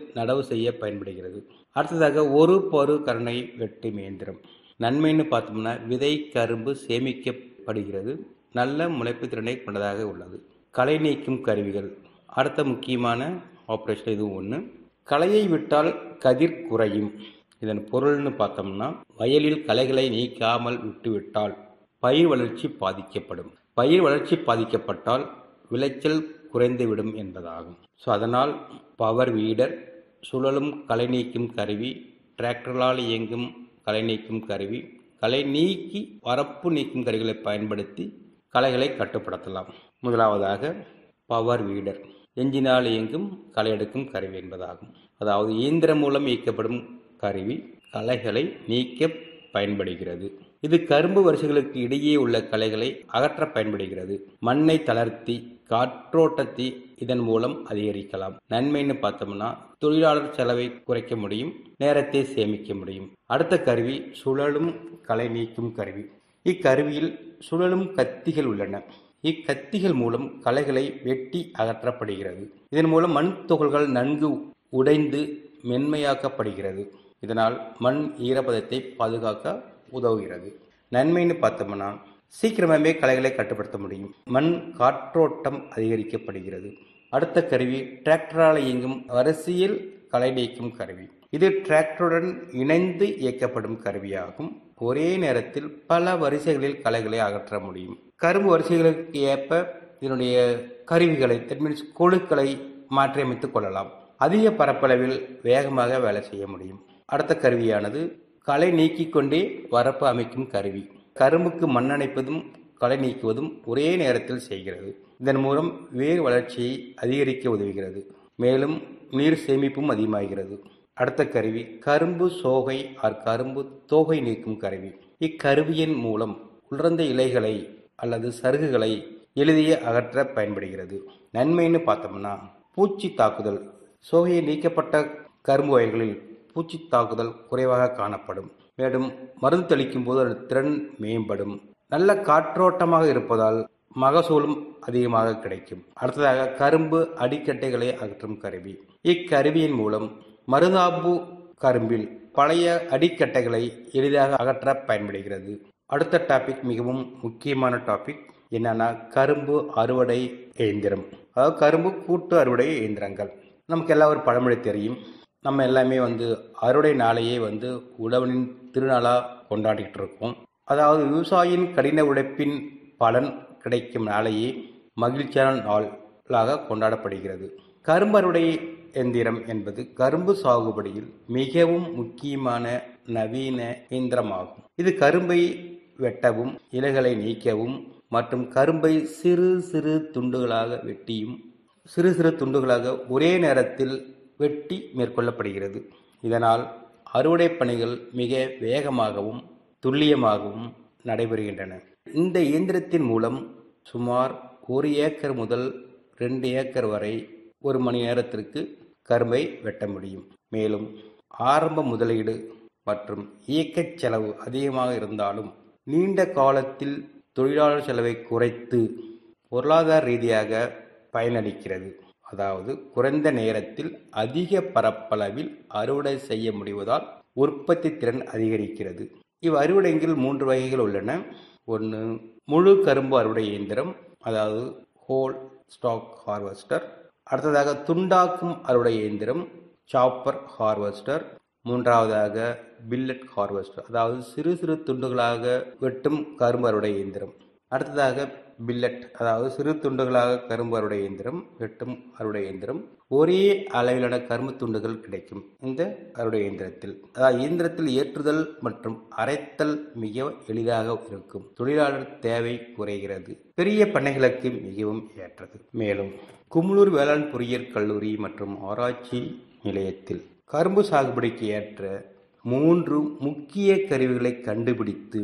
நடவு செய்ய பயன்படுகிறது அடுத்ததாக ஒரு பரு கருணை வெட்டு இயந்திரம் நன்மைன்னு பார்த்தோம்னா விதை கரும்பு சேமிக்கப்படுகிறது நல்ல முளைப்பு திறனை கொண்டதாக உள்ளது களை நீக்கும் கருவிகள் அடுத்த முக்கியமான ஆப்ரேஷன் இதுவும் ஒன்று களையை விட்டால் கதிர் குறையும் இதன் பொருள்னு பார்த்தோம்னா வயலில் களைகளை நீக்காமல் விட்டுவிட்டால் பயிர் வளர்ச்சி பாதிக்கப்படும் பயிர் வளர்ச்சி பாதிக்கப்பட்டால் விளைச்சல் குறைந்துவிடும் என்பதாகும் ஸோ அதனால் பவர் வீடர் சுழலும் களை நீக்கும் கருவி டிராக்டர்களால் இயங்கும் களை நீக்கும் கருவி களை நீக்கி வரப்பு நீக்கும் கருவிகளை பயன்படுத்தி களைகளை கட்டுப்படுத்தலாம் முதலாவதாக பவர் வீடர் எஞ்சினால் இயங்கும் களை எடுக்கும் கருவி என்பதாகும் அதாவது இயந்திரம் மூலம் இயக்கப்படும் கருவி களைகளை நீக்க பயன்படுகிறது இது கரும்பு வரிசைகளுக்கு இடையே உள்ள களைகளை அகற்ற பயன்படுகிறது மண்ணை தளர்த்தி காற்றோட்டத்தை இதன் மூலம் அதிகரிக்கலாம் நன்மைன்னு பார்த்தோம்னா தொழிலாளர் செலவை குறைக்க முடியும் நேரத்தை சேமிக்க முடியும் அடுத்த கருவி சுழலும் களை நீக்கும் கருவி இக்கருவியில் சுழலும் கத்திகள் உள்ளன இக்கத்திகள் மூலம் களைகளை வெட்டி அகற்றப்படுகிறது இதன் மூலம் மண் துகள்கள் நன்கு உடைந்து மென்மையாக்கப்படுகிறது இதனால் மண் ஈரப்பதத்தை பாதுகாக்க உதவுகிறது நன்மைன்னு பார்த்தோம்னா சீக்கிரமாகவே களைகளை கட்டுப்படுத்த முடியும் மண் காற்றோட்டம் அதிகரிக்கப்படுகிறது அடுத்த கருவி டிராக்டரால் இயங்கும் வரிசையில் களை நீக்கும் கருவி இது டிராக்டருடன் இணைந்து இயக்கப்படும் கருவியாகும் ஒரே நேரத்தில் பல வரிசைகளில் களைகளை அகற்ற முடியும் கரும்பு வரிசைகளுக்கு ஏற்ப இதனுடைய கருவிகளை தட் மீன்ஸ் கொழுக்களை மாற்றியமைத்துக் கொள்ளலாம் அதிக பரப்பளவில் வேகமாக வேலை செய்ய முடியும் அடுத்த கருவியானது களை நீக்கிக் கொண்டே வரப்பு அமைக்கும் கருவி கரும்புக்கு மண்ணணைப்பதும் களை நீக்குவதும் ஒரே நேரத்தில் செய்கிறது இதன் மூலம் வேர் வளர்ச்சியை அதிகரிக்க உதவுகிறது மேலும் நீர் சேமிப்பும் அதிகமாகிறது அடுத்த கருவி கரும்பு சோகை ஆர் கரும்பு தோகை நீக்கும் கருவி இக்கருவியின் மூலம் உலர்ந்த இலைகளை அல்லது சருகுகளை எளிதிய அகற்ற பயன்படுகிறது நன்மைன்னு பார்த்தோம்னா பூச்சி தாக்குதல் சோகையை நீக்கப்பட்ட கரும்பு வகைகளில் பூச்சி தாக்குதல் குறைவாக காணப்படும் மேலும் மருந்து தெளிக்கும் போது அதன் திறன் மேம்படும் நல்ல காற்றோட்டமாக இருப்பதால் மகசூலும் அதிகமாக கிடைக்கும் அடுத்ததாக கரும்பு அடிக்கட்டைகளை அகற்றும் கருவி இக்கருவியின் மூலம் மருதாப்பு கரும்பில் பழைய அடிக்கட்டைகளை எளிதாக அகற்ற பயன்படுகிறது அடுத்த டாபிக் மிகவும் முக்கியமான டாபிக் என்னன்னா கரும்பு அறுவடை இயந்திரம் அதாவது கரும்பு கூட்டு அறுவடை இயந்திரங்கள் நமக்கு எல்லாம் ஒரு பழமொழி தெரியும் நம்ம எல்லாமே வந்து அறுவடை நாளையே வந்து உழவனின் திருநாளாக கொண்டாடிக்கிட்டு இருக்கோம் அதாவது விவசாயியின் கடின உழைப்பின் பலன் கிடைக்கும் நாளையே மகிழ்ச்சியான நாளாக கொண்டாடப்படுகிறது கரும்பு அறுவடை எந்திரம் என்பது கரும்பு சாகுபடியில் மிகவும் முக்கியமான நவீன இயந்திரமாகும் இது கரும்பை வெட்டவும் இலைகளை நீக்கவும் மற்றும் கரும்பை சிறு சிறு துண்டுகளாக வெட்டியும் சிறு சிறு துண்டுகளாக ஒரே நேரத்தில் வெட்டி மேற்கொள்ளப்படுகிறது இதனால் அறுவடை பணிகள் மிக வேகமாகவும் துல்லியமாகவும் நடைபெறுகின்றன இந்த இயந்திரத்தின் மூலம் சுமார் ஒரு ஏக்கர் முதல் ரெண்டு ஏக்கர் வரை ஒரு மணி நேரத்திற்கு கரும்பை வெட்ட முடியும் மேலும் ஆரம்ப முதலீடு மற்றும் இயக்கச் செலவு அதிகமாக இருந்தாலும் நீண்ட காலத்தில் தொழிலாளர் செலவை குறைத்து பொருளாதார ரீதியாக பயனளிக்கிறது அதாவது குறைந்த நேரத்தில் அதிக பரப்பளவில் அறுவடை செய்ய முடிவதால் உற்பத்தி திறன் அதிகரிக்கிறது இவ் அறுவடைகள் மூன்று வகைகள் உள்ளன ஒன்று முழு கரும்பு அறுவடை இயந்திரம் அதாவது ஹோல் ஸ்டாக் ஹார்வெஸ்டர் அடுத்ததாக துண்டாக்கும் அறுவடை இயந்திரம் சாப்பர் ஹார்வெஸ்டர் மூன்றாவதாக பில்லட் ஹார்வெஸ்டர் அதாவது சிறு சிறு துண்டுகளாக வெட்டும் கரும்பு அறுவடை இயந்திரம் அடுத்ததாக பில்லட் அதாவது சிறு துண்டுகளாக கரும்பு அறுவடை இயந்திரம் வெட்டும் அறுவடை இயந்திரம் ஒரே அளவிலான கரும்பு துண்டுகள் கிடைக்கும் இந்த அறுவடை இயந்திரத்தில் அதாவது இயந்திரத்தில் ஏற்றுதல் மற்றும் அரைத்தல் மிக எளிதாக இருக்கும் தொழிலாளர் தேவை குறைகிறது பெரிய பண்ணைகளுக்கு மிகவும் ஏற்றது மேலும் குமுளூர் வேளாண் பொறியியல் கல்லூரி மற்றும் ஆராய்ச்சி நிலையத்தில் கரும்பு சாகுபடிக்கு ஏற்ற மூன்று முக்கிய கருவிகளை கண்டுபிடித்து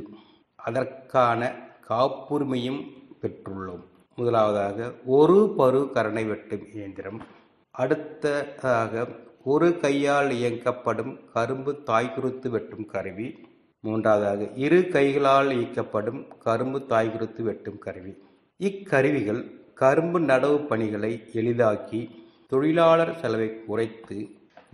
அதற்கான காப்புரிமையும் பெற்றுள்ளோம் முதலாவதாக ஒரு பரு கரணை வெட்டும் இயந்திரம் அடுத்ததாக ஒரு கையால் இயக்கப்படும் கரும்பு தாய்குருத்து வெட்டும் கருவி மூன்றாவதாக இரு கைகளால் இயக்கப்படும் கரும்பு தாய்குருத்து வெட்டும் கருவி இக்கருவிகள் கரும்பு நடவு பணிகளை எளிதாக்கி தொழிலாளர் செலவை குறைத்து